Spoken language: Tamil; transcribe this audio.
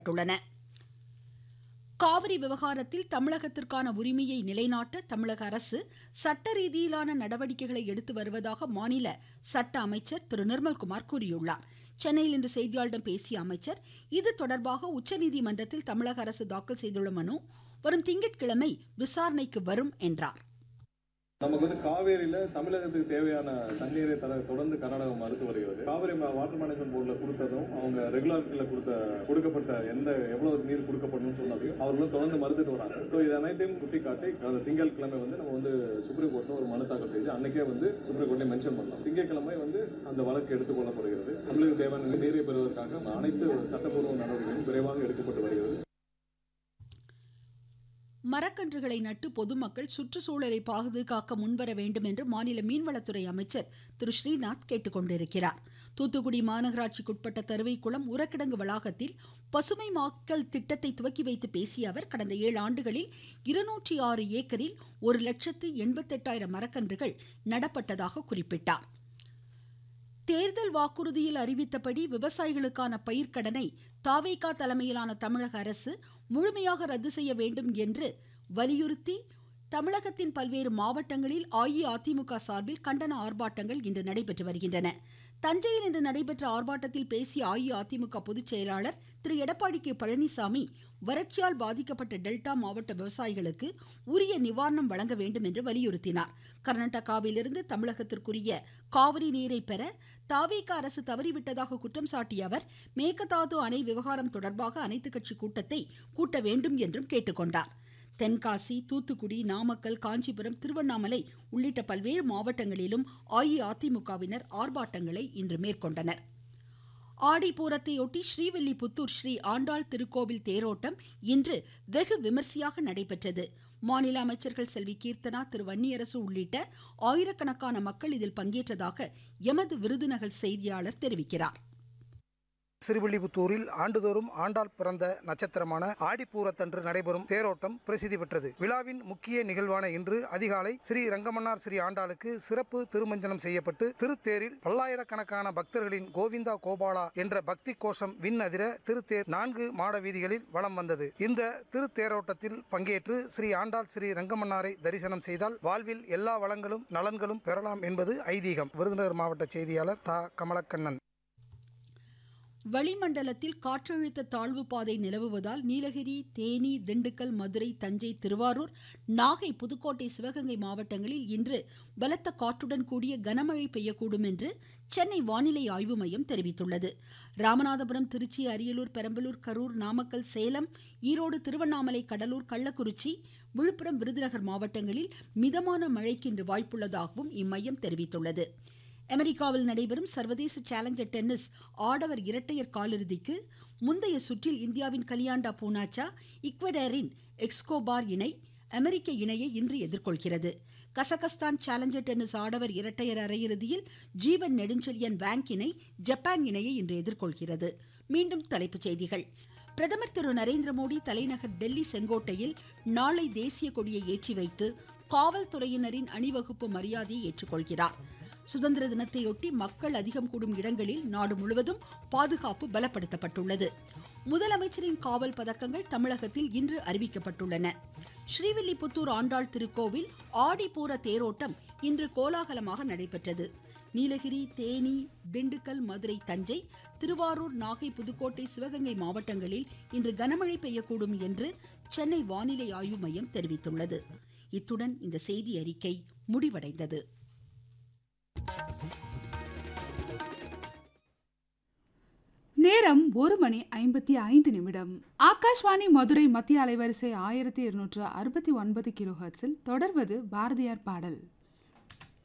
உள்ளன காவிரி விவகாரத்தில் தமிழகத்திற்கான உரிமையை நிலைநாட்ட தமிழக அரசு சட்ட ரீதியிலான நடவடிக்கைகளை எடுத்து வருவதாக மாநில சட்ட அமைச்சர் திரு நிர்மல்குமார் கூறியுள்ளார் சென்னையில் இன்று செய்தியாளர்களிடம் பேசிய அமைச்சர் இது தொடர்பாக உச்சநீதிமன்றத்தில் தமிழக அரசு தாக்கல் செய்துள்ள மனு வரும் திங்கட்கிழமை விசாரணைக்கு வரும் என்றார் நமக்கு வந்து காவேரியில தமிழகத்துக்கு தேவையான தண்ணீரை தர தொடர்ந்து கர்நாடகம் மறுத்து வருகிறது காவேரி மா- வாட்டர் மேனேஜ்மெண்ட் போர்டில் கொடுத்ததும் அவங்க ரெகுலாரிட்டியில் கொடுத்த கொடுக்கப்பட்ட எந்த எவ்வளவு நீர் கொடுக்கப்படணும்னு சொன்னதையும் அவர்களும் தொடர்ந்து மறுத்துட்டு வராங்க ஸோ இது அனைத்தையும் சுட்டிக்காட்டி கடந்த திங்கட்கிழமை வந்து நம்ம வந்து சுப்ரீம் கோர்ட்டில் ஒரு மனு தாக்கல் செய்து அன்னைக்கே வந்து சுப்ரீம் கோர்ட்ல மென்ஷன் பண்ணோம் திங்கட்கிழமை வந்து அந்த வழக்கு எடுத்துக்கொள்ளப்படுகிறது தமிழக தேவையான நீரை பெறுவதற்காக அனைத்து சட்டப்பூர்வ நடவடிக்கைகளும் விரைவாக எடுக்கப்பட்டு வருகிறது மரக்கன்றுகளை நட்டு பொதுமக்கள் சுற்றுச்சூழலை பாதுகாக்க முன்வர வேண்டும் என்று மாநில மீன்வளத்துறை அமைச்சர் திரு ஸ்ரீநாத் கேட்டுக்கொண்டிருக்கிறார் தூத்துக்குடி மாநகராட்சிக்குட்பட்ட தருவைக்குளம் உரக்கிடங்கு வளாகத்தில் பசுமை மாக்கல் திட்டத்தை துவக்கி வைத்து பேசிய அவர் கடந்த ஏழு ஆண்டுகளில் இருநூற்றி ஆறு ஏக்கரில் ஒரு லட்சத்து எண்பத்தெட்டாயிரம் மரக்கன்றுகள் நடப்பட்டதாக குறிப்பிட்டார் தேர்தல் வாக்குறுதியில் அறிவித்தபடி விவசாயிகளுக்கான பயிர்க்கடனை தாவேகா தலைமையிலான தமிழக அரசு முழுமையாக ரத்து செய்ய வேண்டும் என்று வலியுறுத்தி தமிழகத்தின் பல்வேறு மாவட்டங்களில் அஇஅதிமுக சார்பில் கண்டன ஆர்ப்பாட்டங்கள் இன்று நடைபெற்று வருகின்றன தஞ்சையில் இன்று நடைபெற்ற ஆர்ப்பாட்டத்தில் பேசிய அஇஅதிமுக பொதுச் செயலாளர் திரு எடப்பாடி கே பழனிசாமி வறட்சியால் பாதிக்கப்பட்ட டெல்டா மாவட்ட விவசாயிகளுக்கு உரிய நிவாரணம் வழங்க வேண்டும் என்று வலியுறுத்தினார் கர்நாடகாவிலிருந்து தமிழகத்திற்குரிய காவிரி நீரை பெற தாவேக அரசு தவறிவிட்டதாக குற்றம் சாட்டிய அவர் மேகதாது அணை விவகாரம் தொடர்பாக அனைத்துக் கட்சி கூட்டத்தை கூட்ட வேண்டும் என்றும் கேட்டுக்கொண்டார் தென்காசி தூத்துக்குடி நாமக்கல் காஞ்சிபுரம் திருவண்ணாமலை உள்ளிட்ட பல்வேறு மாவட்டங்களிலும் அஇஅதிமுகவினர் ஆர்ப்பாட்டங்களை இன்று மேற்கொண்டனர் ஆடிப்பூரத்தையொட்டி ஸ்ரீவில்லிபுத்தூர் ஸ்ரீ ஆண்டாள் திருக்கோவில் தேரோட்டம் இன்று வெகு விமர்சையாக நடைபெற்றது மாநில அமைச்சர்கள் செல்வி கீர்த்தனா திரு வன்னியரசு உள்ளிட்ட ஆயிரக்கணக்கான மக்கள் இதில் பங்கேற்றதாக எமது விருதுநகர் செய்தியாளர் தெரிவிக்கிறார் சிறுவில்லிபுத்தூரில் ஆண்டுதோறும் ஆண்டாள் பிறந்த நட்சத்திரமான ஆடிப்பூரத்தன்று நடைபெறும் தேரோட்டம் பிரசித்தி பெற்றது விழாவின் முக்கிய நிகழ்வான இன்று அதிகாலை ஸ்ரீ ரங்கமன்னார் ஸ்ரீ ஆண்டாளுக்கு சிறப்பு திருமஞ்சனம் செய்யப்பட்டு திருத்தேரில் பல்லாயிரக்கணக்கான பக்தர்களின் கோவிந்தா கோபாலா என்ற பக்தி கோஷம் விண் அதிர திருத்தேர் நான்கு மாட வீதிகளில் வலம் வந்தது இந்த திருத்தேரோட்டத்தில் பங்கேற்று ஸ்ரீ ஆண்டாள் ஸ்ரீ ரங்கமன்னாரை தரிசனம் செய்தால் வாழ்வில் எல்லா வளங்களும் நலன்களும் பெறலாம் என்பது ஐதீகம் விருதுநகர் மாவட்ட செய்தியாளர் தா கமலக்கண்ணன் வளிமண்டலத்தில் காற்றழுத்த தாழ்வு பாதை நிலவுவதால் நீலகிரி தேனி திண்டுக்கல் மதுரை தஞ்சை திருவாரூர் நாகை புதுக்கோட்டை சிவகங்கை மாவட்டங்களில் இன்று பலத்த காற்றுடன் கூடிய கனமழை பெய்யக்கூடும் என்று சென்னை வானிலை ஆய்வு மையம் தெரிவித்துள்ளது ராமநாதபுரம் திருச்சி அரியலூர் பெரம்பலூர் கரூர் நாமக்கல் சேலம் ஈரோடு திருவண்ணாமலை கடலூர் கள்ளக்குறிச்சி விழுப்புரம் விருதுநகர் மாவட்டங்களில் மிதமான மழைக்கு இன்று வாய்ப்புள்ளதாகவும் இம்மையம் தெரிவித்துள்ளது அமெரிக்காவில் நடைபெறும் சர்வதேச சேலஞ்சர் டென்னிஸ் ஆடவர் இரட்டையர் காலிறுதிக்கு முந்தைய சுற்றில் இந்தியாவின் கலியாண்டா பூனாச்சா இக்வடரின் எக்ஸ்கோபார் இணை அமெரிக்க இணையை இன்று எதிர்கொள்கிறது கசகஸ்தான் சேலஞ்சர் டென்னிஸ் ஆடவர் இரட்டையர் அரையிறுதியில் ஜீவன் நெடுஞ்செழியன் வேங்க் இணை ஜப்பான் இணையை இன்று எதிர்கொள்கிறது மீண்டும் தலைப்புச் செய்திகள் பிரதமர் திரு நரேந்திர மோடி தலைநகர் டெல்லி செங்கோட்டையில் நாளை தேசிய கொடியை ஏற்றி வைத்து காவல்துறையினரின் அணிவகுப்பு மரியாதையை ஏற்றுக்கொள்கிறார் சுதந்திர தினத்தையொட்டி மக்கள் அதிகம் கூடும் இடங்களில் நாடு முழுவதும் பாதுகாப்பு பலப்படுத்தப்பட்டுள்ளது முதலமைச்சரின் காவல் பதக்கங்கள் தமிழகத்தில் இன்று அறிவிக்கப்பட்டுள்ளன ஸ்ரீவில்லிபுத்தூர் ஆண்டாள் திருக்கோவில் ஆடிப்பூர தேரோட்டம் இன்று கோலாகலமாக நடைபெற்றது நீலகிரி தேனி திண்டுக்கல் மதுரை தஞ்சை திருவாரூர் நாகை புதுக்கோட்டை சிவகங்கை மாவட்டங்களில் இன்று கனமழை பெய்யக்கூடும் என்று சென்னை வானிலை ஆய்வு மையம் தெரிவித்துள்ளது இத்துடன் இந்த செய்தி அறிக்கை முடிவடைந்தது நேரம் ஒரு மணி ஐம்பத்தி ஐந்து நிமிடம் ஆகாஷ்வாணி மதுரை மத்திய அலைவரிசை ஆயிரத்தி இருநூற்று அறுபத்தி ஒன்பது கிலோ தொடர்வது பாரதியார் பாடல்